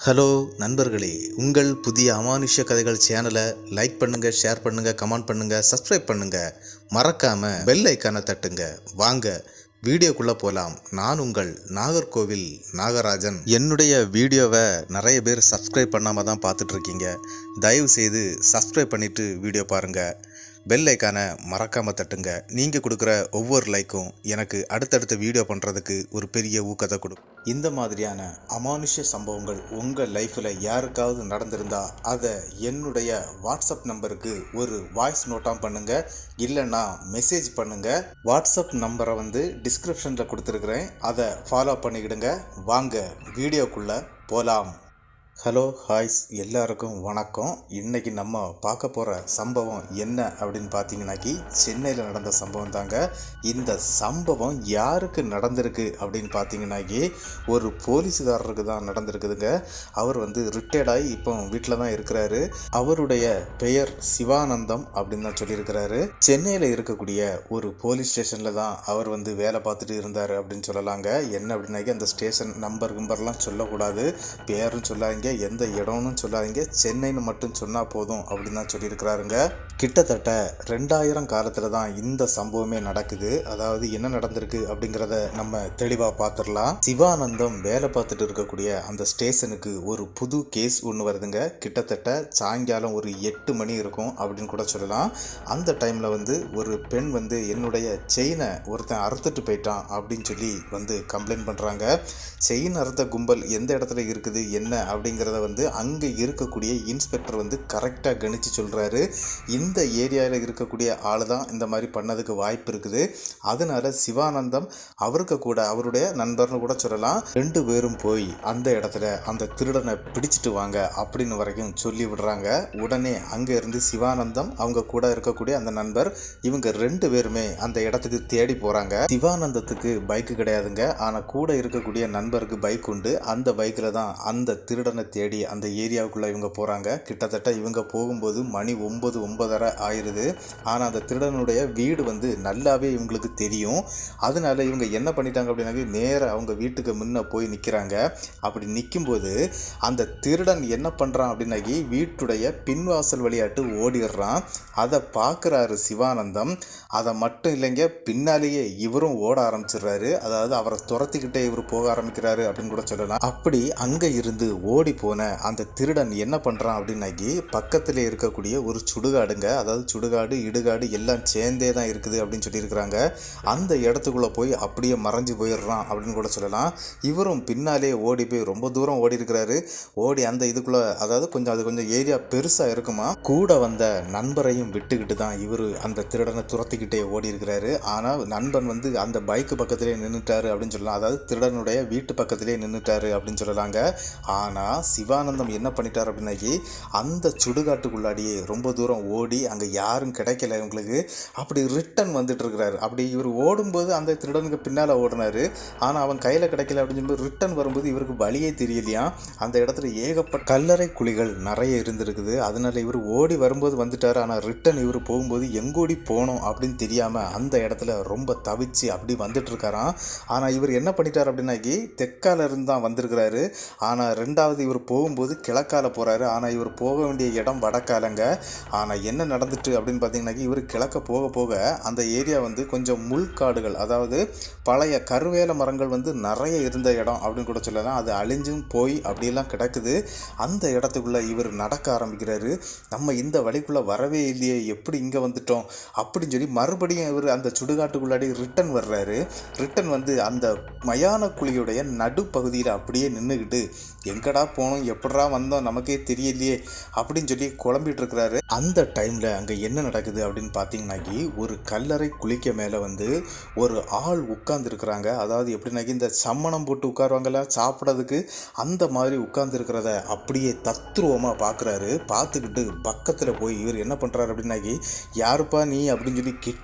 hello நண்பர்களே உங்கள் புதிய அமானுஷ்ய கதைகள் சேனலை லைக் பண்ணுங்க ஷேர் பண்ணுங்க கமெண்ட் பண்ணுங்க சப்ஸ்கிரைப் பண்ணுங்க மறக்காம பெல் ஐக்கானை தட்டுங்க வாங்க வீடியோக்குள்ளே போகலாம் நான் உங்கள் நாகர்கோவில் நாகராஜன் என்னுடைய வீடியோவை நிறைய பேர் சப்ஸ்கிரைப் பண்ணாமல் தான் பார்த்துட்டு இருக்கீங்க தயவு செய்து சப்ஸ்கிரைப் பண்ணிவிட்டு வீடியோ பாருங்கள் பெல் ஐக்கானை மறக்காமல் தட்டுங்க நீங்கள் கொடுக்குற ஒவ்வொரு லைக்கும் எனக்கு அடுத்தடுத்த வீடியோ பண்ணுறதுக்கு ஒரு பெரிய ஊக்கத்தை கொடுக்கும் இந்த மாதிரியான அமானுஷ்ய சம்பவங்கள் உங்கள் லைஃப்பில் யாருக்காவது நடந்திருந்தா அதை என்னுடைய வாட்ஸ்அப் நம்பருக்கு ஒரு வாய்ஸ் நோட்டாக பண்ணுங்கள் இல்லைன்னா மெசேஜ் பண்ணுங்கள் வாட்ஸ்அப் நம்பரை வந்து டிஸ்கிரிப்ஷனில் கொடுத்துருக்குறேன் அதை ஃபாலோ பண்ணிக்கிடுங்க வாங்க வீடியோக்குள்ளே போகலாம் ஹலோ ஹாய்ஸ் எல்லாருக்கும் வணக்கம் இன்னைக்கு நம்ம பார்க்க போகிற சம்பவம் என்ன அப்படின்னு பார்த்தீங்கன்னாக்கி சென்னையில் நடந்த சம்பவம் தாங்க இந்த சம்பவம் யாருக்கு நடந்திருக்கு அப்படின்னு பார்த்தீங்கன்னாக்கி ஒரு போலீஸுகாரருக்கு தான் நடந்திருக்குதுங்க அவர் வந்து ரிட்டையர்ட் ஆகி இப்போ வீட்டில் தான் இருக்கிறாரு அவருடைய பெயர் சிவானந்தம் அப்படின்னு தான் சொல்லியிருக்கிறாரு சென்னையில் இருக்கக்கூடிய ஒரு போலீஸ் ஸ்டேஷனில் தான் அவர் வந்து வேலை பார்த்துட்டு இருந்தார் அப்படின்னு சொல்லலாங்க என்ன அப்படின்னாக்கி அந்த ஸ்டேஷன் நம்பர் கிம்பர்லாம் சொல்லக்கூடாது பேரும் சொல்லாதீங்க எந்த இடம்னு சொல்லாதீங்க சென்னைன்னு மட்டும் சொன்னால் போதும் அப்படின்னு தான் சொல்லியிருக்கிறாருங்க கிட்டத்தட்ட ரெண்டாயிரம் காலத்தில் தான் இந்த சம்பவமே நடக்குது அதாவது என்ன நடந்திருக்கு அப்படிங்கிறத நம்ம தெளிவாக பார்த்துடலாம் சிவானந்தம் வேலை பார்த்துட்டு இருக்கக்கூடிய அந்த ஸ்டேஷனுக்கு ஒரு புது கேஸ் ஒன்று வருதுங்க கிட்டத்தட்ட சாயங்காலம் ஒரு எட்டு மணி இருக்கும் அப்படின்னு கூட சொல்லலாம் அந்த டைமில் வந்து ஒரு பெண் வந்து என்னுடைய செயினை ஒருத்தன் அறுத்துட்டு போயிட்டான் அப்படின்னு சொல்லி வந்து கம்ப்ளைண்ட் பண்ணுறாங்க செயின் அறுத்த கும்பல் எந்த இடத்துல இருக்குது என்ன அப்படிங்கிறத வந்து அங்கே இருக்கக்கூடிய இன்ஸ்பெக்டர் வந்து கரெக்டாக கணிச்சு சொல்கிறாரு இந்த ஏரியாவில் இருக்கக்கூடிய ஆள் தான் இந்த மாதிரி பண்ணதுக்கு வாய்ப்பு இருக்குது அதனால சிவானந்தம் அவருக்கு கூட அவருடைய நண்பர்னு கூட சொல்லலாம் ரெண்டு பேரும் போய் அந்த இடத்துல அந்த திருடனை பிடிச்சிட்டு வாங்க அப்படின்னு வரைக்கும் சொல்லி விடுறாங்க உடனே அங்கே இருந்து சிவானந்தம் அவங்க கூட இருக்கக்கூடிய அந்த நண்பர் இவங்க ரெண்டு பேருமே அந்த இடத்துக்கு தேடி போகிறாங்க சிவானந்தத்துக்கு பைக்கு கிடையாதுங்க ஆனால் கூட இருக்கக்கூடிய நண்பருக்கு பைக் உண்டு அந்த பைக்கில் தான் அந்த திருடனை தேடி அந்த ஏரியாவுக்குள்ளே இவங்க போகிறாங்க கிட்டத்தட்ட இவங்க போகும்போது மணி ஒம்பது ஒன்பதரை ஆயிடுது ஆனால் அந்த திருடனுடைய வீடு வந்து நல்லாவே இவங்களுக்கு தெரியும் அதனால இவங்க என்ன பண்ணிட்டாங்க அப்படின்னாக்க நேராக அவங்க வீட்டுக்கு முன்ன போய் நிற்கிறாங்க அப்படி நிற்கும்போது அந்த திருடன் என்ன பண்ணுறான் அப்படின்னாக்கி வீட்டுடைய பின்வாசல் விளையாட்டு ஓடிடுறான் அதை பார்க்குறாரு சிவானந்தம் அதை மட்டும் இல்லைங்க பின்னாலேயே இவரும் ஓட ஆரம்பிச்சிடுறாரு அதாவது அவரை துரத்திக்கிட்டே இவர் போக ஆரம்பிக்கிறாரு அப்படின்னு கூட சொல்லலாம் அப்படி அங்கே இருந்து ஓடி போன அந்த திருடன் என்ன பண்ணுறான் அப்படின்னாக்கி பக்கத்தில் இருக்கக்கூடிய ஒரு சுடுகாடுங்க அதாவது சுடுகாடு இடுகாடு எல்லாம் சேர்ந்தே தான் இருக்குது அப்படின்னு சொல்லியிருக்கிறாங்க அந்த இடத்துக்குள்ளே போய் அப்படியே மறைஞ்சு போயிடுறான் அப்படின்னு கூட சொல்லலாம் இவரும் பின்னாலே ஓடி போய் ரொம்ப தூரம் ஓடி இருக்கிறாரு ஓடி அந்த இதுக்குள்ளே அதாவது கொஞ்சம் அது கொஞ்சம் ஏரியா பெருசாக இருக்குமா கூட வந்த நண்பரையும் விட்டுக்கிட்டு தான் இவர் அந்த திருடனை துரத்திக்கிட்டே ஓடி இருக்கிறாரு ஆனால் நண்பன் வந்து அந்த பைக்கு பக்கத்திலே நின்றுட்டாரு அப்படின்னு சொல்லலாம் அதாவது திருடனுடைய வீட்டு பக்கத்திலே நின்றுட்டாரு அப்படின்னு சொல்லலாங்க ஆனால் சிவானந்தம் என்ன பண்ணிட்டார் அப்படின்னாக்கி அந்த சுடுகாட்டுக்குள்ளாடியே ரொம்ப தூரம் ஓடி அங்கே யாரும் கிடைக்கல இவங்களுக்கு அப்படி ரிட்டன் வந்துட்டு இருக்கிறாரு அப்படி இவர் ஓடும்போது அந்த திருடனுக்கு பின்னால் ஓடினாரு ஆனால் அவன் கையில் கிடைக்கல அப்படின்னு சொல்லும்போது ரிட்டன் வரும்போது இவருக்கு வழியே தெரியலையா அந்த இடத்துல ஏகப்பட்ட கல்லறை குழிகள் நிறைய இருந்திருக்குது அதனால இவர் ஓடி வரும்போது வந்துட்டார் ஆனால் ரிட்டன் இவர் போகும்போது எங்கோடி போனோம் அப்படின்னு தெரியாமல் அந்த இடத்துல ரொம்ப தவிச்சு அப்படி வந்துட்டு இருக்காராம் ஆனால் இவர் என்ன பண்ணிட்டார் அப்படின்னாக்கி தெற்கால இருந்து தான் வந்திருக்கிறாரு ஆனால் ரெண்டாவது இவர் போகும்போது கிழக்கால போகிறாரு ஆனால் இவர் போக வேண்டிய இடம் வடக்காலங்க ஆனால் என்ன நடந்துட்டு அப்படின்னு பார்த்தீங்கன்னாக்கி இவர் கிழக்க போக போக அந்த ஏரியா வந்து கொஞ்சம் முள்காடுகள் அதாவது பழைய கருவேல மரங்கள் வந்து நிறைய இருந்த இடம் அப்படின்னு கூட சொல்லலாம் அது அழிஞ்சும் போய் அப்படியெல்லாம் கிடக்குது அந்த இடத்துக்குள்ளே இவர் நடக்க ஆரம்பிக்கிறாரு நம்ம இந்த வழிக்குள்ளே வரவே இல்லையே எப்படி இங்கே வந்துட்டோம் அப்படின்னு சொல்லி மறுபடியும் இவர் அந்த சுடுகாட்டுக்குள்ளாடி ரிட்டன் வர்றாரு ரிட்டன் வந்து அந்த மயான குழியுடைய நடுப்பகுதியில் அப்படியே நின்றுக்கிட்டு எங்கடா போனோம் எப்படா வந்தோம் நமக்கே தெரியலையே அப்படின்னு சொல்லி குழம்பிட்டு இருக்கிறாரு அந்த டைமில் அங்கே என்ன நடக்குது அப்படின்னு பார்த்தீங்கன்னாக்கி ஒரு கல்லறை குளிக்க மேலே வந்து ஒரு ஆள் உட்கார்ந்துருக்குறாங்க அதாவது எப்படின்னாக்கி இந்த சம்மணம் போட்டு உட்காருவாங்கல்ல சாப்பிட்றதுக்கு அந்த மாதிரி உட்கார்ந்துருக்கிறத அப்படியே தத்ரூபமாக பார்க்குறாரு பார்த்துக்கிட்டு பக்கத்தில் போய் இவர் என்ன பண்ணுறாரு அப்படின்னாக்கி யாருப்பா நீ அப்படின்னு சொல்லி கிட்ட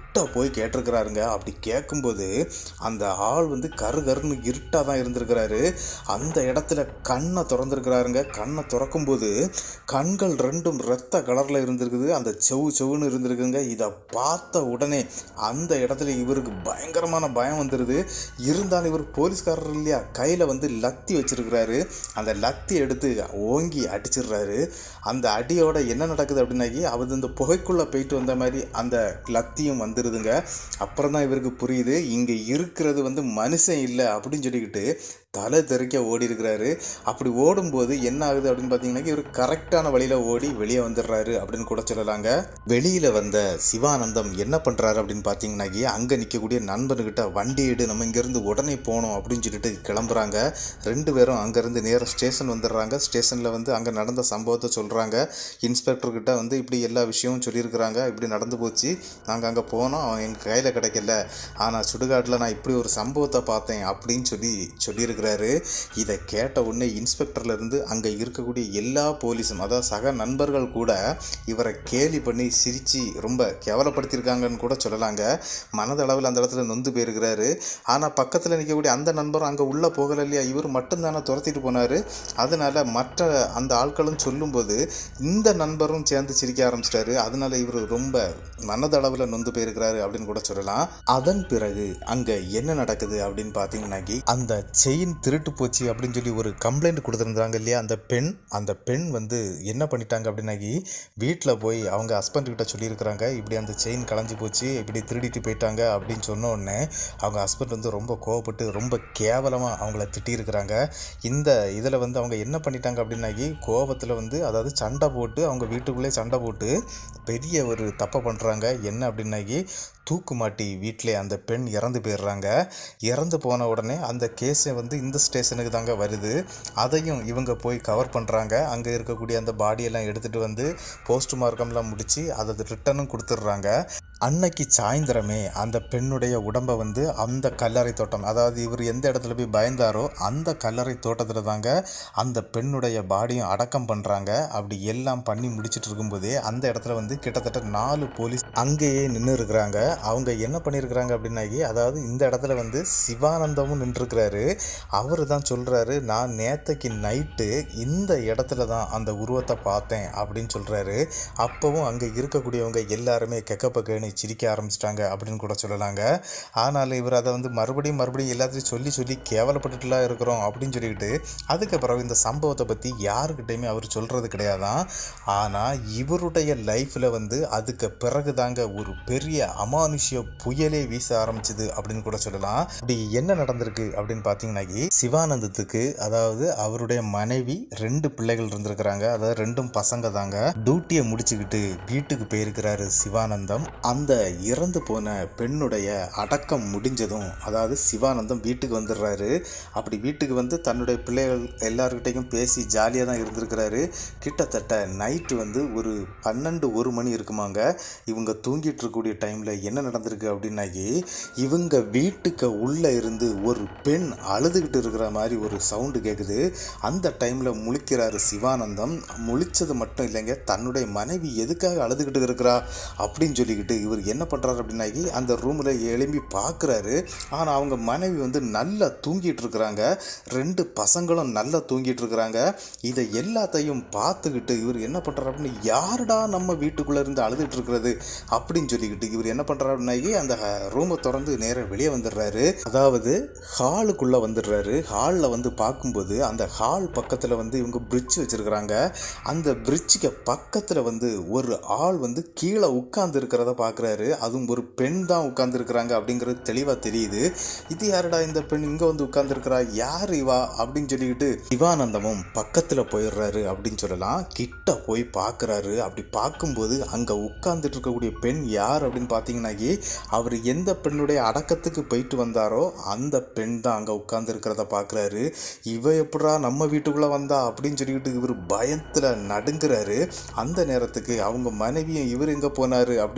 கிட்ட போய் கேட்டிருக்கிறாருங்க அப்படி கேட்கும்போது அந்த ஆள் வந்து கரு கருன்னு இருட்டாக தான் இருந்திருக்கிறாரு அந்த இடத்துல கண்ணை திறந்துருக்கிறாருங்க கண்ணை திறக்கும்போது கண்கள் ரெண்டும் ரத்த கலரில் இருந்திருக்குது அந்த செவு செவுன்னு இருந்திருக்குங்க இதை பார்த்த உடனே அந்த இடத்துல இவருக்கு பயங்கரமான பயம் வந்துடுது இருந்தாலும் இவர் போலீஸ்காரர் இல்லையா கையில் வந்து லத்தி வச்சிருக்கிறாரு அந்த லத்தி எடுத்து ஓங்கி அடிச்சிடுறாரு அந்த அடியோட என்ன நடக்குது அப்படின்னாக்கி அவர் இந்த புகைக்குள்ளே போயிட்டு வந்த மாதிரி அந்த லத்தியும் வந்துடுதுங்க அப்புறம் தான் இவருக்கு புரியுது இங்கே இருக்கிறது வந்து மனுஷன் இல்லை அப்படின்னு சொல்லிக்கிட்டு தலை தெறிக்க ஓடி இருக்கிறாரு அப்படி ஓடும்போது என்ன ஆகுது அப்படின்னு பார்த்தீங்கன்னா இவர் கரெக்டான வழியில் ஓடி வெளியே வந்துடுறாரு அப்படின்னு கூட சொல்லலாங்க வெளியில் வந்த சிவானந்தம் என்ன பண்ணுறாரு அப்படின்னு பார்த்தீங்கன்னாக்கி அங்கே நிற்கக்கூடிய நண்பனுக்கிட்ட வண்டி எடு நம்ம இங்கேருந்து உடனே போகணும் அப்படின்னு சொல்லிட்டு கிளம்புறாங்க ரெண்டு பேரும் அங்கேருந்து நேராக ஸ்டேஷன் வந்துடுறாங்க ஸ்டேஷனில் வந்து அங்கே நடந்த சம்பவத்தை சொல்கிறாங்க இன்ஸ்பெக்டர்கிட்ட வந்து இப்படி எல்லா விஷயமும் சொல்லியிருக்கிறாங்க இப்படி நடந்து போச்சு நாங்கள் அங்கே போனோம் அவன் எங்கள் கையில் கிடைக்கல ஆனால் சுடுகாட்டில் நான் இப்படி ஒரு சம்பவத்தை பார்த்தேன் அப்படின்னு சொல்லி சொல்லியிருக்கிறாரு இதை கேட்ட உடனே இன்ஸ்பெக்டர்ல இருந்து அங்கே இருக்கக்கூடிய எல்லா போலீஸும் அதாவது சக நண்பர்கள் கூட இவரை கேலி பண்ணி சிரித்து ரொம்ப கேவலப்படுத்தியிருக்காங்கன்னு கூட சொல்லலாங்க மனதளவில் அந்த இடத்துல நொந்து போயிருக்கிறாரு ஆனால் பக்கத்தில் நிற்கக்கூடிய அந்த நண்பரும் அங்கே உள்ளே போகலை இல்லையா இவர் மட்டும்தானே துரத்திட்டு போனார் அதனால மற்ற அந்த ஆட்களும் சொல்லும்போது இந்த நண்பரும் சேர்ந்து சிரிக்க ஆரம்பிச்சிட்டாரு அதனால இவர் ரொம்ப மனதளவில் நொந்து போயிருக்கிறாரு அப்படின்னு கூட சொல்லலாம் அதன் பிறகு அங்கே என்ன நடக்குது அப்படின்னு பார்த்தீங்கன்னாக்கி அந்த செயின் திருட்டு போச்சு அப்படின்னு சொல்லி ஒரு கம்ப்ளைண்ட் கொடுத்துருந்தாங்க இல்லையா அந்த பெண் அந்த பெண் வந்து என்ன பண்ணிட்டாங்க அப்படின்னாக்கி வீட்டில் போய் அவங்க ஹஸ்பண்ட் கிட்ட சொல்லியிருக்கிறாங்க இப்படி அந்த செயின் களைஞ்சு போச்சு இப்படி திருடிட்டு போயிட்டாங்க அப்படின்னு சொன்ன உடனே அவங்க ஹஸ்பண்ட் வந்து ரொம்ப கோவப்பட்டு ரொம்ப கேவலமாக அவங்கள திட்டியிருக்கிறாங்க இந்த இதில் வந்து அவங்க என்ன பண்ணிட்டாங்க அப்படின்னாக்கி கோவத்தில் வந்து அதாவது சண்டை போட்டு அவங்க வீட்டுக்குள்ளே சண்டை போட்டு பெரிய ஒரு தப்பை பண்ணுறாங்க என்ன அப்படின்னாக்கி தூக்கு மாட்டி வீட்டிலே அந்த பெண் இறந்து போயிடுறாங்க இறந்து போன உடனே அந்த கேஸை வந்து இந்த ஸ்டேஷனுக்கு தாங்க வருது அதையும் இவங்க போய் கவர் பண்ணுறாங்க அங்கே இருக்கக்கூடிய அந்த பாடியெல்லாம் எடுத்துகிட்டு வந்து போஸ்ட்மார்க்கம்லாம் முடித்து அதை ரிட்டனும் கொடுத்துட்றாங்க அன்னைக்கு சாயந்தரமே அந்த பெண்ணுடைய உடம்பை வந்து அந்த கல்லறை தோட்டம் அதாவது இவர் எந்த இடத்துல போய் பயந்தாரோ அந்த கல்லறை தோட்டத்தில் தாங்க அந்த பெண்ணுடைய பாடியும் அடக்கம் பண்ணுறாங்க அப்படி எல்லாம் பண்ணி முடிச்சிட்டு இருக்கும்போதே அந்த இடத்துல வந்து கிட்டத்தட்ட நாலு போலீஸ் அங்கேயே நின்று இருக்கிறாங்க அவங்க என்ன பண்ணியிருக்கிறாங்க அப்படின்னாக்கி அதாவது இந்த இடத்துல வந்து சிவானந்தமும் நின்றுருக்கிறாரு அவர் தான் சொல்கிறாரு நான் நேத்தைக்கு நைட்டு இந்த இடத்துல தான் அந்த உருவத்தை பார்த்தேன் அப்படின்னு சொல்கிறாரு அப்போவும் அங்கே இருக்கக்கூடியவங்க எல்லாருமே கெக்கப்பக்கேன்னு சிரிக்க ஆரம்பிச்சிட்டாங்க அப்படின்னு கூட சொல்லலாங்க ஆனாலும் இவர் அதை வந்து மறுபடியும் மறுபடியும் எல்லாத்தையும் சொல்லி சொல்லி கேவலப்பட்டுட்டுலாம் இருக்கிறோம் அப்படின்னு சொல்லிக்கிட்டு அதுக்கப்புறம் இந்த சம்பவத்தை பற்றி யாருக்கிட்டையுமே அவர் சொல்கிறது கிடையாதான் ஆனால் இவருடைய லைஃப்பில் வந்து அதுக்கு பிறகு தாங்க ஒரு பெரிய அமானுஷ்ய புயலே வீச ஆரம்பிச்சுது அப்படின்னு கூட சொல்லலாம் இப்படி என்ன நடந்திருக்கு அப்படின்னு பார்த்தீங்கன்னாக்கி சிவானந்தத்துக்கு அதாவது அவருடைய மனைவி ரெண்டு பிள்ளைகள் இருந்திருக்கிறாங்க அதாவது ரெண்டும் பசங்க தாங்க டியூட்டியை முடிச்சுக்கிட்டு வீட்டுக்கு போயிருக்கிறாரு சிவானந்தம் அந்த இறந்து போன பெண்ணுடைய அடக்கம் முடிஞ்சதும் அதாவது சிவானந்தம் வீட்டுக்கு வந்துடுறாரு அப்படி வீட்டுக்கு வந்து தன்னுடைய பிள்ளைகள் எல்லாருக்கிட்டையும் பேசி ஜாலியாக தான் இருந்திருக்கிறாரு கிட்டத்தட்ட நைட்டு வந்து ஒரு பன்னெண்டு ஒரு மணி இருக்குமாங்க இவங்க தூங்கிட்டு இருக்கக்கூடிய டைமில் என்ன நடந்திருக்கு அப்படின்னாக்கி இவங்க வீட்டுக்கு உள்ளே இருந்து ஒரு பெண் அழுதுகிட்டு இருக்கிற மாதிரி ஒரு சவுண்டு கேட்குது அந்த டைமில் முழிக்கிறாரு சிவானந்தம் முழிச்சது மட்டும் இல்லைங்க தன்னுடைய மனைவி எதுக்காக அழுதுகிட்டு இருக்கிறா அப்படின்னு சொல்லிக்கிட்டு இவர் என்ன பண்ணுறாரு அப்படின்னாக்கி அந்த ரூமில் எழும்பி பார்க்குறாரு ஆனால் அவங்க மனைவி வந்து நல்லா தூங்கிட்டு இருக்கிறாங்க ரெண்டு பசங்களும் நல்லா தூங்கிட்டு இருக்கிறாங்க இதை எல்லாத்தையும் பார்த்துக்கிட்டு இவர் என்ன பண்ணுறாரு அப்படின்னு யாருடா நம்ம வீட்டுக்குள்ளே இருந்து அழுதுட்டு இருக்கிறது அப்படின்னு சொல்லிக்கிட்டு இவர் என்ன பண்ணுறாரு அப்படின்னாக்கி அந்த ரூமை திறந்து நேராக வெளியே வந்துடுறாரு அதாவது ஹாலுக்குள்ளே வந்துடுறாரு ஹாலில் வந்து பார்க்கும்போது அந்த ஹால் பக்கத்தில் வந்து இவங்க பிரிட்ஜ் வச்சுருக்கிறாங்க அந்த பிரிட்ஜுக்கு பக்கத்தில் வந்து ஒரு ஆள் வந்து கீழே உட்கார்ந்து இருக்கிறத பார்க்குறாரு அதுவும் ஒரு பெண் தான் உட்கார்ந்துருக்குறாங்க அப்படிங்கிறது தெளிவாக தெரியுது இது யாருடா இந்த பெண் இங்கே வந்து உட்கார்ந்துருக்கிறா யார் இவா அப்படின்னு சொல்லிக்கிட்டு சிவானந்தமும் பக்கத்தில் போயிடுறாரு அப்படின்னு சொல்லலாம் கிட்ட போய் பார்க்குறாரு அப்படி பார்க்கும்போது அங்கே உட்கார்ந்துட்டு இருக்கக்கூடிய பெண் யார் அப்படின்னு பார்த்தீங்கன்னாக்கி அவர் எந்த பெண்ணுடைய அடக்கத்துக்கு போயிட்டு வந்தாரோ அந்த பெண் தான் அங்கே உட்கார்ந்து இருக்கிறத பார்க்குறாரு இவ எப்படா நம்ம வீட்டுக்குள்ளே வந்தா அப்படின்னு சொல்லிக்கிட்டு இவர் பயத்தில் நடுங்குறாரு அந்த நேரத்துக்கு அவங்க மனைவியும் இவர் எங்கே போனார் அப்படின்னு சொல்லி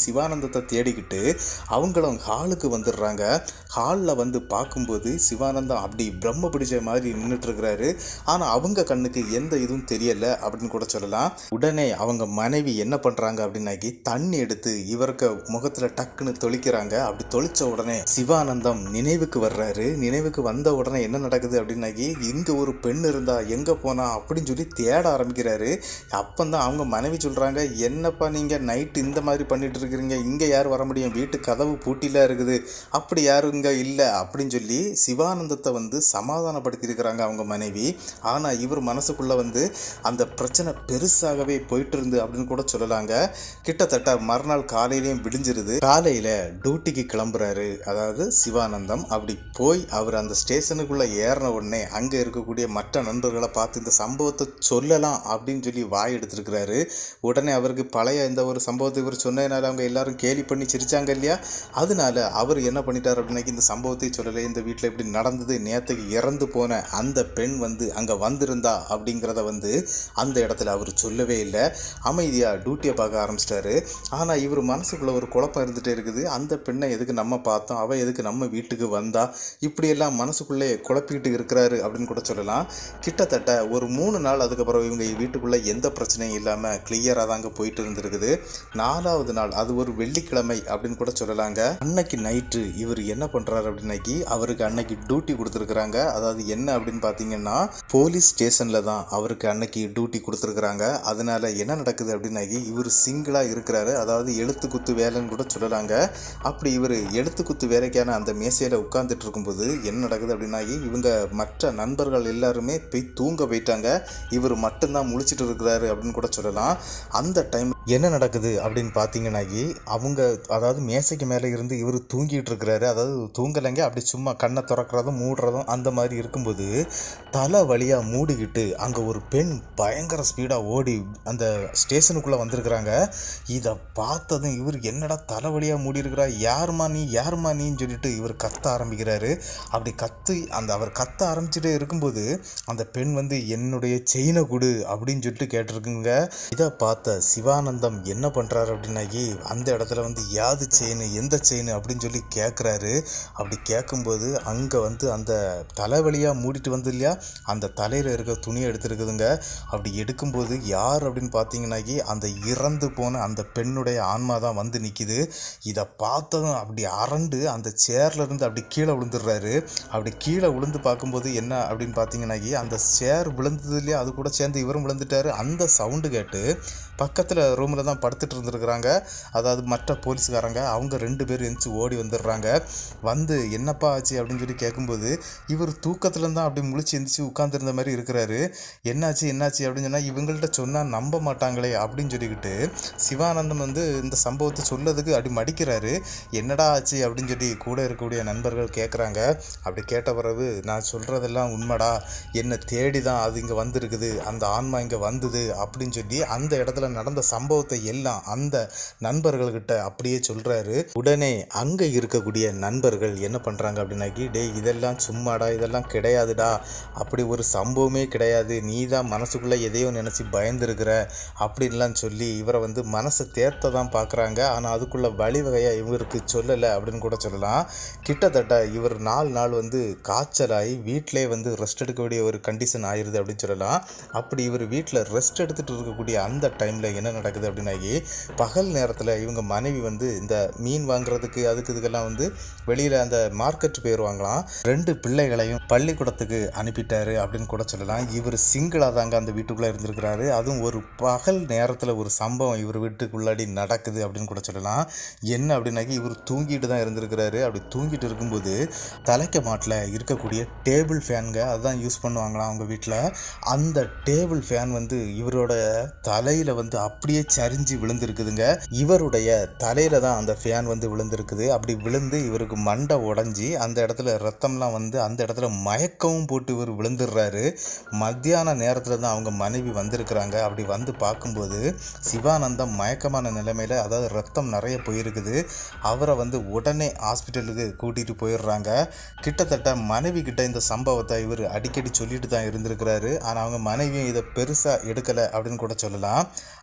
சிவானந்தத்தை தேடிக்கிட்டு அவங்களும் ஹாலுக்கு வந்துடுறாங்க ஹாலில் வந்து பார்க்கும்போது சிவானந்தம் அப்படி பிரம்ம பிடிச்ச மாதிரி நின்றுட்டு இருக்கிறாரு ஆனால் அவங்க கண்ணுக்கு எந்த இதுவும் தெரியல அப்படின்னு கூட சொல்லலாம் உடனே அவங்க மனைவி என்ன பண்ணுறாங்க அப்படின்னாக்கி தண்ணி எடுத்து இவருக்கு முகத்தில் டக்குன்னு தொளிக்கிறாங்க அப்படி தொளிச்ச உடனே சிவானந்தம் நினைவுக்கு வர்றாரு நினைவுக்கு வந்த உடனே என்ன நடக்குது அப்படின்னாக்கி இங்கே ஒரு பெண் இருந்தா எங்கே போனா அப்படின்னு சொல்லி தேட ஆரம்பிக்கிறாரு அப்பந்தான் அவங்க மனைவி சொல்கிறாங்க என்னப்பா நீங்கள் நைட்டு இந்த மாதிரி பண்ணிட்டு இருக்கிறீங்க இங்கே யார் வர முடியும் வீட்டு கதவு பூட்டிலாம் இருக்குது அப்படி யாரும் இங்கே இல்லை அப்படின்னு சொல்லி சிவானந்தத்தை வந்து சமாதானப்படுத்தியிருக்கிறாங்க அவங்க மனைவி ஆனால் இவர் மனசுக்குள்ளே வந்து அந்த பிரச்சனை பெருசாகவே போயிட்டு இருந்து அப்படின்னு கூட சொல்லலாங்க கிட்டத்தட்ட மறுநாள் காலையிலையும் விடிஞ்சிருது காலையில் டியூட்டிக்கு கிளம்புறாரு அதாவது சிவானந்தம் அப்படி போய் அவர் அந்த ஸ்டேஷனுக்குள்ளே ஏறின உடனே அங்கே இருக்கக்கூடிய மற்ற நண்பர்களை பார்த்து இந்த சம்பவத்தை சொல்லலாம் அப்படின்னு சொல்லி வாய் எடுத்திருக்கிறாரு உடனே அவருக்கு பழைய இந்த ஒரு சம்பவத்தை இவர் சொன்னதுனால அவங்க எல்லாரும் கேலி பண்ணி சிரிச்சாங்க இல்லையா அதனால அவர் என்ன பண்ணிட்டார் அப்படின்னாக்கி இந்த சம்பவத்தை சொல்லலை இந்த வீட்டில் இப்படி நடந்தது நேற்றுக்கு இறந்து போன அந்த பெண் வந்து அங்கே வந்திருந்தா அப்படிங்கிறத வந்து அந்த இடத்துல அவர் சொல்லவே இல்லை அமைதியாக டியூட்டியை பார்க்க ஆரம்பிச்சிட்டாரு ஆனால் இவர் மனசுக்குள்ள ஒரு குழப்பம் இருந்துகிட்டே இருக்குது அந்த பெண்ணை எதுக்கு நம்ம பார்த்தோம் அவள் எதுக்கு நம்ம வீட்டுக்கு வந்தா இப்படியெல்லாம் மனசுக்குள்ளே குழப்பிக்கிட்டு இருக்கிறாரு அப்படின்னு கூட சொல்லலாம் கிட்டத்தட்ட ஒரு மூணு நாள் அதுக்கப்புறம் இவங்க வீட்டுக்குள்ளே எந்த பிரச்சனையும் இல்லாமல் கிளியராக தாங்க போயிட்டு இருந்திருக்குது நாலாவது நாள் அது ஒரு வெள்ளிக்கிழமை அப்படின்னு கூட சொல்லலாங்க அன்னைக்கு நைட்டு இவர் என்ன பண்ணுறாரு அப்படின்னாக்கி அவருக்கு அன்னைக்கு டியூட்டி கொடுத்துருக்குறாங்க அதாவது என்ன அப்படின்னு பார்த்தீங்கன்னா போலீஸ் ஸ்டேஷனில் தான் அவருக்கு அன்னைக்கு டியூட்டி கொடுத்துருக்குறாங்க அதனால என்ன நடக்குது அப்படின்னாக்கி இவர் சிங்கிளாக இருக்கிறாரு அதாவது எழுத்து குத்து வேலைன்னு கூட சொல்லலாங்க அப்படி இவர் எழுத்து குத்து வேலைக்கான அந்த மேசையில் உட்காந்துட்டு இருக்கும்போது என்ன நடக்குது அப்படின்னாக்கி இவங்க மற்ற நண்பர்கள் எல்லாருமே போய் தூங்க போயிட்டாங்க இவர் மட்டும்தான் முழிச்சிட்டு இருக்கிறாரு அப்படின்னு கூட சொல்லலாம் அந்த டைம் என்ன நடக்குது அப்படின்னு பார்த்தீங்கன்னாக்கி அவங்க அதாவது மேசைக்கு மேலே இருந்து இவர் தூங்கிட்டு இருக்கிறாரு அதாவது தூங்கலைங்க அப்படி சும்மா கண்ணை திறக்கிறதும் மூடுறதும் அந்த மாதிரி இருக்கும்போது தலை வழியாக மூடிக்கிட்டு அங்கே ஒரு பெண் பயங்கர ஸ்பீடாக ஓடி அந்த ஸ்டேஷனுக்குள்ளே வந்திருக்கிறாங்க இதை பார்த்ததும் இவர் என்னடா தலை வழியாக மூடி இருக்கிறா யாருமா நீ யாருமா நீன்னு சொல்லிட்டு இவர் கத்த ஆரம்பிக்கிறாரு அப்படி கத்து அந்த அவர் கத்த ஆரம்பிச்சுட்டே இருக்கும்போது அந்த பெண் வந்து என்னுடைய செயினை கொடு அப்படின்னு சொல்லிட்டு கேட்டிருக்குங்க இதை பார்த்த சிவானந்தம் என்ன பண்ணுறாரு அப்படின்னாக்கி அந்த இடத்துல வந்து யாது செயின் எந்த செயின் அப்படின்னு சொல்லி கேட்குறாரு அப்படி கேட்கும்போது அங்கே வந்து அந்த தலைவலியாக மூடிட்டு வந்து இல்லையா அந்த தலையில் இருக்க துணியை எடுத்துருக்குதுங்க அப்படி எடுக்கும்போது யார் அப்படின்னு பார்த்தீங்கன்னாக்கி அந்த இறந்து போன அந்த பெண்ணுடைய ஆன்மா தான் வந்து நிற்கிது இதை பார்த்ததும் அப்படி அரண்டு அந்த சேர்ல இருந்து அப்படி கீழே விழுந்துடுறாரு அப்படி கீழே விழுந்து பார்க்கும்போது என்ன அப்படின்னு பார்த்தீங்கன்னாக்கி அந்த சேர் விழுந்தது இல்லையா அது கூட சேர்ந்து இவரும் விழுந்துட்டாரு அந்த சவுண்டு கேட்டு பக்கத்தில் ரூமில் தான் படுத்துட்டு இருந்திருக்கிறாங்க அதாவது மற்ற போலீஸ்காரங்க அவங்க ரெண்டு பேரும் எந்திச்சு ஓடி வந்துடுறாங்க வந்து என்னப்பா ஆச்சு அப்படின்னு சொல்லி கேட்கும்போது இவர் தூக்கத்துல தான் அப்படி முழிச்சு எந்திரிச்சு உட்காந்துருந்த மாதிரி இருக்கிறாரு என்னாச்சு என்னாச்சு அப்படின்னு சொன்னால் இவங்கள்ட்ட சொன்னால் நம்ப மாட்டாங்களே அப்படின்னு சொல்லிக்கிட்டு சிவானந்தம் வந்து இந்த சம்பவத்தை சொல்லதுக்கு அப்படி மடிக்கிறாரு என்னடா ஆச்சு அப்படின்னு சொல்லி கூட இருக்கக்கூடிய நண்பர்கள் கேட்குறாங்க அப்படி கேட்ட பிறகு நான் சொல்கிறதெல்லாம் உண்மைடா என்னை தேடி தான் அது இங்கே வந்திருக்குது அந்த ஆன்மா இங்கே வந்தது அப்படின்னு சொல்லி அந்த இடத்துல நடந்த சம்பவத்தை எல்லாம் அந்த நண்பர்கள்கிட்ட அப்படியே சொல்கிறாரு உடனே அங்கே இருக்கக்கூடிய நண்பர்கள் என்ன பண்ணுறாங்க அப்படின்னாக்கி டேய் இதெல்லாம் சும்மாடா இதெல்லாம் கிடையாதுடா அப்படி ஒரு சம்பவமே கிடையாது நீ தான் மனசுக்குள்ளே எதையோ நினச்சி பயந்துருக்கிற அப்படின்லாம் சொல்லி இவரை வந்து மனசை தேர்த்த தான் பார்க்குறாங்க ஆனால் அதுக்குள்ள வழிவகையாக இவருக்கு சொல்லலை அப்படின்னு கூட சொல்லலாம் கிட்டத்தட்ட இவர் நாலு நாள் வந்து காய்ச்சலாகி வீட்டிலே வந்து ரெஸ்ட் எடுக்கக்கூடிய ஒரு கண்டிஷன் ஆயிடுது அப்படின்னு சொல்லலாம் அப்படி இவர் வீட்டில் ரெஸ்ட் எடுத்துகிட்டு இருக்கக்கூடிய அந்த டைமில் என்ன நடக்குது அப்படின்னாக்கி பகல் நேரத்தில் இவங்க மனைவி வந்து இந்த மீன் வாங்குறதுக்கு அதுக்கு இதுக்கெல்லாம் வந்து வெளியில் அந்த மார்க்கெட் போயிடுவாங்களாம் ரெண்டு பிள்ளைகளையும் பள்ளிக்கூடத்துக்கு அனுப்பிட்டாரு அப்படின்னு கூட சொல்லலாம் இவர் சிங்கிளாக தாங்க அந்த வீட்டுக்குள்ளே இருந்திருக்கிறாரு அதுவும் ஒரு பகல் நேரத்தில் ஒரு சம்பவம் இவர் வீட்டுக்குள்ளாடி நடக்குது அப்படின்னு கூட சொல்லலாம் என்ன அப்படின்னாக்கி இவர் தூங்கிட்டு தான் இருந்திருக்கிறாரு அப்படி தூங்கிட்டு இருக்கும்போது தலைக்க மாட்டில் இருக்கக்கூடிய டேபிள் ஃபேனுங்க அதுதான் யூஸ் பண்ணுவாங்களாம் அவங்க வீட்டில் அந்த டேபிள் ஃபேன் வந்து இவரோட தலையில் வந்து அப்படியே சரிஞ்சு விழுந்திருக்குதுங்க இவருடைய தலையில தான் அந்த ஃபேன் வந்து விழுந்திருக்குது அப்படி விழுந்து இவருக்கு மண்டை உடஞ்சி அந்த இடத்துல ரத்தம்லாம் வந்து அந்த இடத்துல மயக்கவும் போட்டு இவர் விழுந்துடுறாரு மத்தியான நேரத்தில் தான் அவங்க மனைவி வந்திருக்கிறாங்க அப்படி வந்து பார்க்கும்போது சிவானந்தம் மயக்கமான நிலைமையில் அதாவது ரத்தம் நிறைய போயிருக்குது அவரை வந்து உடனே ஹாஸ்பிட்டலுக்கு கூட்டிகிட்டு போயிடுறாங்க கிட்டத்தட்ட மனைவி கிட்ட இந்த சம்பவத்தை இவர் அடிக்கடி சொல்லிட்டு தான் இருந்திருக்கிறாரு ஆனால் அவங்க மனைவியும் இதை பெருசாக எடுக்கலை அப்படின்னு கூட சொல்லலாம் அன்னைக்கு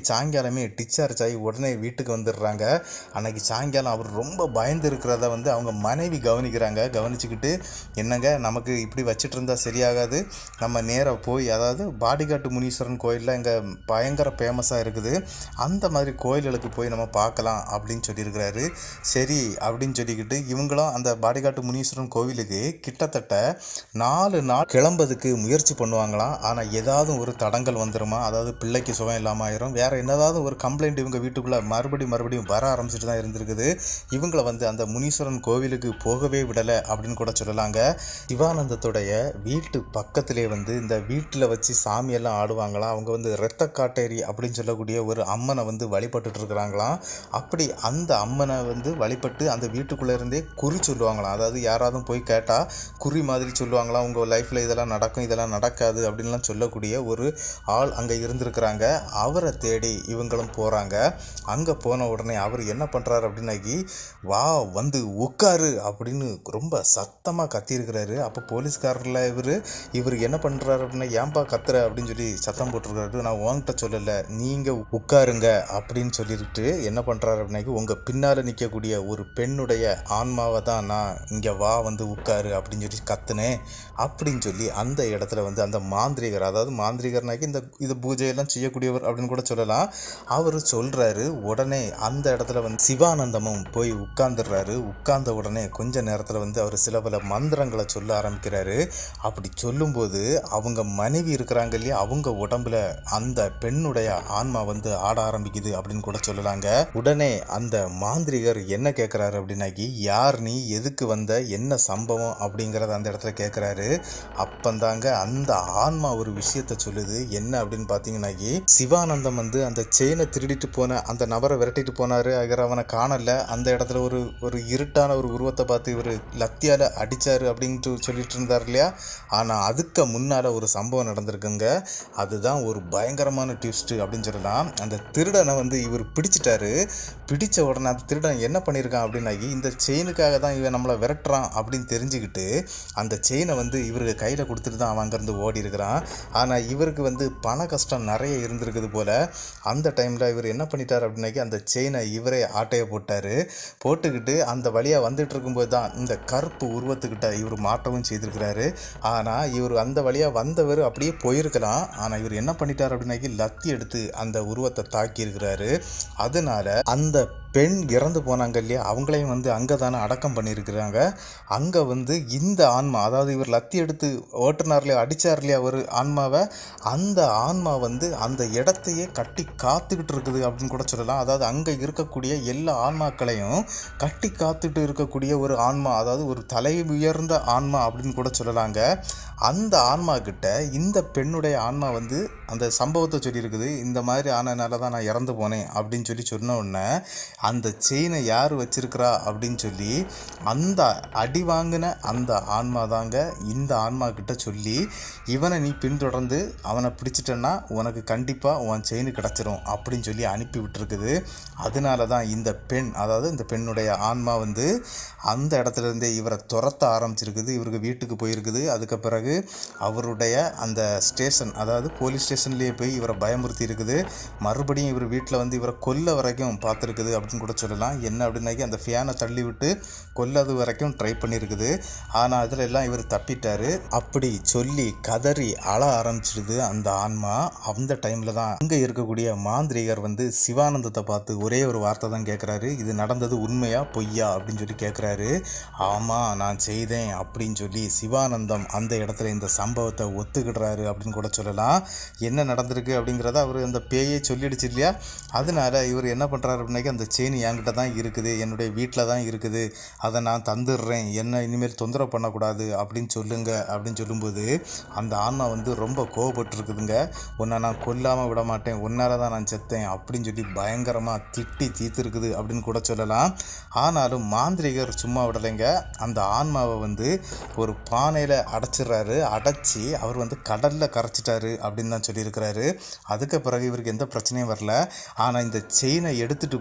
சாயங்காலமே டிஸ்சார்ஜ் ஆகி உடனே வீட்டுக்கு வந்துடுறாங்க அன்னைக்கு சாயங்காலம் அவர் ரொம்ப பயந்து இருக்கிறத வந்து அவங்க மனைவி கவனிக்கிறாங்க கவனிச்சுக்கிட்டு என்னங்க நமக்கு இப்படி வச்சிட்டு இருந்தா சரியாகாது நம்ம நேராக போய் அதாவது பாடிகாட்டு முனீஸ்வரன் கோயிலில் இங்கே பயங்கர ஃபேமஸாக இருக்குது அந்த மாதிரி கோயில்களுக்கு போய் நம்ம பார்க்கலாம் அப்படின்னு சொல்லியிருக்கிறாரு சரி அப்படின்னு சொல்லிக்கிட்டு இவங்களும் அந்த பாடிகாட்டு முனீஸ்வரன் கோவிலுக்கு கிட்டத்தட்ட நாலு நாள் கிளம்புறதுக்கு முயற்சி பண்ணுவாங்களாம் ஆனால் ஏதாவது ஒரு தடங்கள் வந்துருமா அதாவது பிள்ளைக்கு சுகம் இல்லாமல் ஆயிரும் வேற என்னதாவது ஒரு கம்ப்ளைண்ட் இவங்க வீட்டுக்குள்ளே மறுபடியும் மறுபடியும் வர ஆரம்பிச்சிட்டு தான் இருந்திருக்குது இவங்களை வந்து அந்த முனீஸ்வரன் கோவிலுக்கு போகவே விடலை அப்படின்னு கூட சொல்லலாங்க சிவானந்தத்துடைய வீட்டு பக்கத்திலே வந்து இந்த வீட்டில் வச்சு சாமியெல்லாம் ஆடுவாங்களாம் அவங்க வந்து இரத்த காட்டேரி அப்படின்னு சொல்லக்கூடிய ஒரு அம்மனை வந்து வழிபட்டுட்டு இருக்கிறாங்களாம் அப்படி அந்த அம்மனை வந்து வழிபட்டு அந்த வீட்டுக்குள்ளே இருந்தே குறி சொல்லுவாங்களாம் அதாவது யாராவது போய் கேட்டால் குறி மாதிரி சொல்லுவாங்களாம் உங்கள் லைஃப்பில் இதெல்லாம் நடக்கும் இதெல்லாம் நடக்காது அப்படின்லாம் சொல்லக்கூடிய ஒரு ஆள் அங்கே இருந்திருக்கிறாங்க அவரை தேடி இவங்களும் போகிறாங்க அங்கே போன உடனே அவர் என்ன பண்ணுறாரு அப்படின்னாக்கி வா வந்து உட்காரு அப்படின்னு ரொம்ப சத்தமாக கத்தியிருக்கிறாரு அப்போ போலீஸ்காரில் இவர் இவர் என்ன பண்ணுறாரு அப்படின்னா ஏன்பா கத்துற அப்படின்னு சொல்லி சத்தம் போட்டிருக்காரு நான் உன்கிட்ட சொல்லலை நீங்கள் உட்காருங்க அப்படின்னு சொல்லிட்டு என்ன பண்ணுறாரு அப்படின்னாக்கி உங்கள் பின்னால் நிற்கக்கூடிய ஒரு பெண்ணுடைய ஆன்மாவை தான் நான் இங்கே வா வந்து உட்காரு அப்படின்னு சொல்லி கத்துனேன் அப்படின்னு சொல்லி அந்த இடத்துல வந்து அந்த மாந்திரிகர் அதாவது மாந்திரிகர்னாக்கி இந்த இது பூஜையெல்லாம் செய்யக்கூடியவர் அப்படின்னு கூட சொல்லலாம் அவர் சொல்கிறாரு உடனே அந்த இடத்துல வந்து சிவானந்தமும் போய் உட்கார்ந்துடுறாரு உட்கார்ந்த உடனே கொஞ்ச நேரத்தில் வந்து அவர் சில பல மந்திரங்களை சொல்ல ஆரம்பிக்கிறாரு அப்படி சொல்லும்போது அவங்க மனைவி இருக்கிறாங்க இல்லையா அவங்க உடம்புல அந்த பெண்ணுடைய ஆன்மா வந்து ஆட ஆரம்பிக்குது அப்படின்னு கூட சொல்லலாங்க உடனே அந்த மாந்திரிகர் என்ன கேட்குறாரு அப்படின்னாக்கி யார் நீ எதுக்கு வந்த என்ன சம்பவம் அப்படிங்கிறத அந்த இடத்துல கேட்குறாரு அப்பந்தாங்க அந்த ஆன்மா ஒரு விஷயத்த சொல்லுது என்ன அப்படின்னு பார்த்தீங்கன்னாக்கி சிவானந்தம் வந்து அந்த செயினை திருடிட்டு போன அந்த நபரை விரட்டிட்டு போனாரு அகர் அவனை காணல அந்த இடத்துல ஒரு ஒரு இருட்டான ஒரு உருவத்தை பார்த்து இவர் லத்தியால அடிச்சாரு அப்படின்ட்டு சொல்லிட்டு இருந்தார் இல்லையா ஆனால் அதுக்கு முன்னால் ஒரு சம்பவம் நடந்திருக்குங்க அதுதான் ஒரு பயங்கரமான ட்விஸ்ட் அப்படின்னு சொல்லலாம் அந்த திருடனை வந்து இவர் பிடிச்சிட்டாரு பிடிச்ச உடனே அந்த திருடன் என்ன பண்ணியிருக்கான் அப்படின்னாக்கி இந்த செயினுக்காக தான் இவன் நம்மளை விரட்டுறான் அப்படின்னு தெரிஞ்சுக்கிட்டு அந்த செயினை வந்து இவருக்கு கையில் கொடுத்துட்டு தான் அவன் அங்கேருந்து ஓடி இருக்கிறான் ஆனால் இவருக்கு வந்து பண கஷ்டம் நிறைய இருந்திருக்குது போல் அந்த டைமில் இவர் என்ன பண்ணிட்டார் அப்படின்னாக்கி அந்த செயினை இவரே ஆட்டையை போட்டார் போட்டுக்கிட்டு அந்த வழியாக வந்துட்டு இருக்கும்போது தான் இந்த கருப்பு உருவத்துக்கிட்ட இவர் மாற்றவும் செய்திருக்கிறாரு ஆனால் இவர் அந்த வழியாக வந்தவர் அப்படியே போயிருக்கலாம் ஆனால் இவர் என்ன பண்ணிட்டார் அப்படின்னாக்கி லத்தி எடுத்து அந்த உருவத்தை தாக்கி இருக்கிறாரு அதனால அந்த பெண் இறந்து போனாங்க இல்லையா அவங்களையும் வந்து அங்கே தானே அடக்கம் பண்ணியிருக்கிறாங்க அங்கே வந்து இந்த ஆன்மா அதாவது இவர் லத்தி எடுத்து ஓட்டுனார் இல்லையா அடித்தார் இல்லையா ஒரு ஆன்மாவை அந்த ஆன்மா வந்து அந்த இடத்தையே கட்டி காத்துக்கிட்டு இருக்குது அப்படின்னு கூட சொல்லலாம் அதாவது அங்கே இருக்கக்கூடிய எல்லா ஆன்மாக்களையும் கட்டி காத்துட்டு இருக்கக்கூடிய ஒரு ஆன்மா அதாவது ஒரு தலை உயர்ந்த ஆன்மா அப்படின்னு கூட சொல்லலாங்க அந்த ஆன்மா கிட்ட இந்த பெண்ணுடைய ஆன்மா வந்து அந்த சம்பவத்தை சொல்லியிருக்குது இந்த மாதிரி ஆனதுனால தான் நான் இறந்து போனேன் அப்படின்னு சொல்லி சொன்ன உடனே அந்த செயினை யார் வச்சிருக்கிறா அப்படின்னு சொல்லி அந்த அடி வாங்கின அந்த ஆன்மா தாங்க இந்த ஆன்மா கிட்ட சொல்லி இவனை நீ பின்தொடர்ந்து அவனை பிடிச்சிட்டன்னா உனக்கு கண்டிப்பாக உன் செயின் கிடச்சிரும் அப்படின்னு சொல்லி அனுப்பி விட்டுருக்குது அதனால தான் இந்த பெண் அதாவது இந்த பெண்ணுடைய ஆன்மா வந்து அந்த இடத்துல இருந்தே இவரை துரத்த ஆரம்பிச்சிருக்குது இவருக்கு வீட்டுக்கு போயிருக்குது அதுக்கு பிறகு அவருடைய அந்த ஸ்டேஷன் அதாவது போலீஸ் ஸ்டேஷன்லேயே போய் இவரை பயமுறுத்தி இருக்குது மறுபடியும் இவர் வீட்டில் வந்து இவரை கொல்ல வரைக்கும் பார்த்துருக்குது அப்படின்னு கூட சொல்லலாம் என்ன அப்படின்னாக்கி அந்த ஃபேனை தள்ளி விட்டு கொல்லது வரைக்கும் ட்ரை பண்ணியிருக்குது ஆனால் அதில் எல்லாம் இவர் தப்பிட்டாரு அப்படி சொல்லி கதறி அழ ஆரம்பிச்சிடுது அந்த ஆன்மா அந்த டைமில் தான் அங்கே இருக்கக்கூடிய மாந்திரிகர் வந்து சிவானந்தத்தை பார்த்து ஒரே ஒரு வார்த்தை தான் கேட்குறாரு இது நடந்தது உண்மையா பொய்யா அப்படின்னு சொல்லி கேட்குறாரு ஆமாம் நான் செய்தேன் அப்படின்னு சொல்லி சிவானந்தம் அந்த இடத்துல இந்த சம்பவத்தை ஒத்துக்கிடுறாரு அப்படின்னு கூட சொல்லலாம் என்ன நடந்திருக்கு அப்படிங்கிறத அவர் அந்த பேயே சொல்லிடுச்சு இல்லையா அதனால இவர் என்ன பண்ணுறாரு அப்படின்னாக்கி அந்த செயின் என்கிட்ட தான் இருக்குது என்னுடைய வீட்டில் தான் இருக்குது அதை நான் தந்துடுறேன் என்ன இனிமேல் தொந்தரவு பண்ணக்கூடாது அப்படின்னு சொல்லுங்க அப்படின்னு சொல்லும்போது அந்த ஆன்மா வந்து ரொம்ப கோவப்பட்டிருக்குதுங்க உன்னை நான் கொல்லாமல் விட மாட்டேன் உன்னால தான் நான் செத்தேன் அப்படின்னு சொல்லி பயங்கரமாக திட்டி தீர்த்துருக்குது அப்படின்னு கூட சொல்லலாம் ஆனாலும் மாந்திரிகர் சும்மா விடலைங்க அந்த ஆன்மாவை வந்து ஒரு பானையில் அடைச்சிடுறாரு அடைச்சி அவர் வந்து கடலில் கரைச்சிட்டாரு அப்படின்னு தான் சொல்லியிருக்கிறாரு அதுக்கு பிறகு இவருக்கு எந்த பிரச்சனையும் வரல ஆனால் இந்த செயினை எடுத்துகிட்டு போய்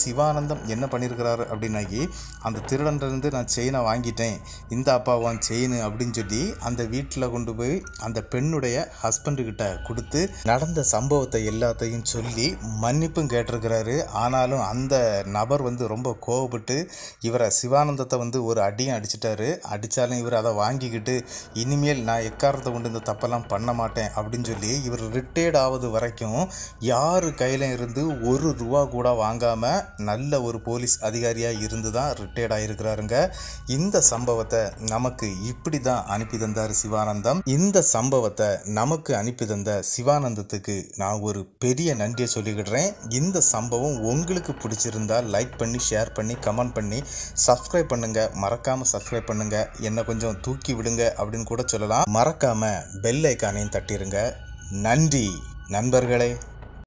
சிவானந்தம் என்ன பண்ணியிருக்கிறாரு அப்படின்னாக்கி அந்த திருடன்லேருந்து நான் செயினை வாங்கிட்டேன் இந்த அப்பாவான் செயின் அப்படின்னு சொல்லி அந்த வீட்டில் கொண்டு போய் அந்த பெண்ணுடைய ஹஸ்பண்டுக்கிட்ட கொடுத்து நடந்த சம்பவத்தை எல்லாத்தையும் சொல்லி மன்னிப்பும் கேட்டிருக்கிறாரு ஆனாலும் அந்த நபர் வந்து ரொம்ப கோவப்பட்டு இவரை சிவானந்தத்தை வந்து ஒரு அடியும் அடிச்சிட்டாரு அடித்தாலும் இவர் அதை வாங்கிக்கிட்டு இனிமேல் நான் எக்காரத்தை கொண்டு இந்த தப்பெல்லாம் பண்ண மாட்டேன் அப்படின்னு சொல்லி இவர் ரிட்டையர்ட் ஆவது வரைக்கும் யார் கையில் இருந்து ஒரு ரூபா கூட வாங்காமல் நல்ல ஒரு போலீஸ் அதிகாரியாக இருந்து தான் ரிட்டையர்ட் ஆகிருக்கிறாருங்க இந்த சம்பவத்தை நமக்கு இப்படி தான் அனுப்பி தந்தார் சிவானந்தம் இந்த சம்பவத்தை நமக்கு அனுப்பி தந்த சிவானந்தத்துக்கு நான் ஒரு பெரிய நன்றியை சொல்லிக்கிடுறேன் இந்த சம்பவம் உங்களுக்கு பிடிச்சிருந்தா லைக் பண்ணி ஷேர் பண்ணி கமெண்ட் பண்ணி சப்ஸ்கிரைப் பண்ணுங்க மறக்காம சப்ஸ்கிரைப் பண்ணுங்க என்னை கொஞ்சம் தூக்கி விடுங்க அப்படின்னு கூட சொல்லலாம் மறக்காம பெல் ஐக்கானையும் தட்டிருங்க நன்றி நண்பர்களே